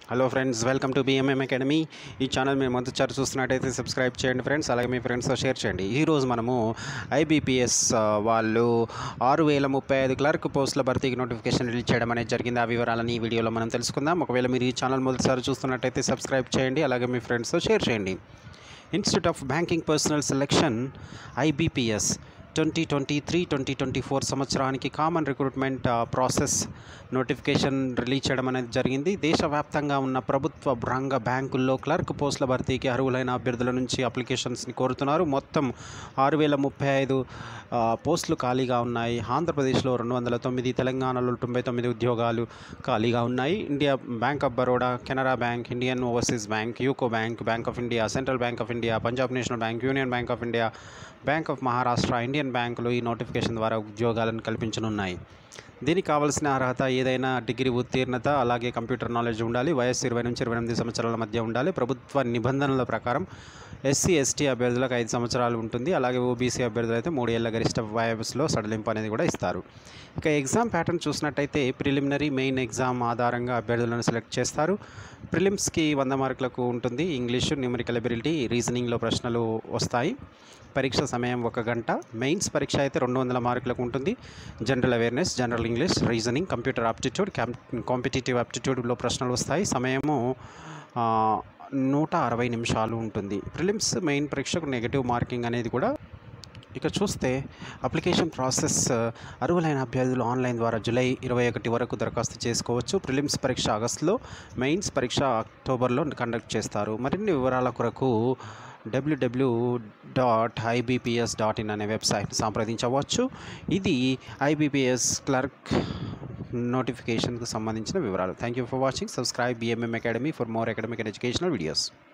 hello friends welcome to BMM academy ఈ channel మీరు మొదటిసారి చూస్తున్నట్టయితే సబ్స్క్రైబ్ చేయండి ఫ్రెండ్స్ అలాగే మీ ఫ్రెండ్స్తో షేర్ చేయండి ఈరోజు మనము ఐబీపీఎస్ వాళ్ళు ఆరు వేల ముప్పై ఐదు క్లర్క్ పోస్టుల భర్తీకి నోటిఫికేషన్ రిలీజ్ చేయడం అనేది జరిగింది ఆ వివరాలని ఈ వీడియోలో మనం తెలుసుకుందాం ఒకవేళ మీరు ఈ ఛానల్ మొదటిసారి చూస్తున్నట్టయితే సబ్స్క్రైబ్ చేయండి అలాగే మీ ఫ్రెండ్స్తో షేర్ చేయండి institute of banking personnel selection IBPS twenty twenty three twenty twenty four సంవత్సరానికి common recruitment process notification release చేయడం అనేది జరిగింది దేశవ్యాప్తంగా ఉన్న ప్రభుత్వ రంగ బ్యాంకుల్లో క్లర్క్ పోస్టుల భర్తీకి అర్హులైన అభ్యర్థుల నుంచి అప్లికేషన్స్ని కోరుతున్నారు మొత్తం ఆరు వేల ముప్పై ఐదు పోస్టులు ఖాళీగా ఉన్నాయి ఆంధ్రప్రదేశ్లో రెండు వందల తొమ్మిది తెలంగాణలో తొంభై తొమ్మిది ఉద్యోగాలు ఖాళీగా ఉన్నాయి India bank of Baroda Canara bank Indian overseas bank UCO bank bank of India central bank of India Punjab national bank union bank of India bank of Maharashtra Indian బ్యాంకులు ఈ నోటిఫికేషన్ ద్వారా ఉద్యోగాలను కల్పించనున్నాయి దీనికి కావాల్సిన అర్హత ఏదైనా డిగ్రీ ఉత్తీర్ణత అలాగే కంప్యూటర్ నాలెడ్జ్ ఉండాలి వయస్సు ఇరవై నుంచి ఇరవై ఎనిమిది సంవత్సరాల మధ్య ఉండాలి ప్రభుత్వ నిబంధనల ప్రకారం ఎస్సీ ఎస్టీ అభ్యర్థులకు ఐదు సంవత్సరాలు ఉంటుంది అలాగే ఓబీసీ అభ్యర్థులు అయితే మూడు ఏళ్ల గరిష్ట వయస్సులో సడలింపు అనేది కూడా ఇస్తారు ఇక ఎగ్జామ్ ప్యాటర్న్ చూసినట్టయితే ప్రిలిమినరీ మెయిన్ ఎగ్జామ్ ఆధారంగా అభ్యర్థులను సెలెక్ట్ చేస్తారు ప్రిలిమ్స్కి వంద మార్కులకు ఉంటుంది ఇంగ్లీషు న్యూమరికల్ ఎబిలిటీ రీజనింగ్లో ప్రశ్నలు వస్తాయి పరీక్ష సమయం ఒక గంట మెయిన్స్ పరీక్ష అయితే రెండు వందల మార్కులకు ఉంటుంది general awareness general English reasoning computer aptitude competitive ఆప్టిట్యూడ్లో ప్రశ్నలు వస్తాయి సమయము ఆ, నూట అరవై నిమిషాలు ఉంటుంది ప్రిలిమ్స్ మెయిన్ పరీక్షకు నెగిటివ్ మార్కింగ్ అనేది కూడా ఇక చూస్తే అప్లికేషన్ ప్రాసెస్ అర్హులైన అభ్యర్థులు ఆన్లైన్ ద్వారా జూలై ఇరవై ఒకటి వరకు దరఖాస్తు చేసుకోవచ్చు ప్రిలిమ్స్ పరీక్ష ఆగస్టులో మెయిన్స్ పరీక్ష అక్టోబర్లో కండక్ట్ చేస్తారు మరిన్ని వివరాల కొరకు WW dot IBPS dot in అనే వెబ్సైట్ సంప్రదించవచ్చు ఇది ఐబీపీఎస్ క్లర్క్ నోటిఫికేషన్కు సంబంధించిన వివరాలు thank you for watching subscribe BMM academy for more academic and educational videos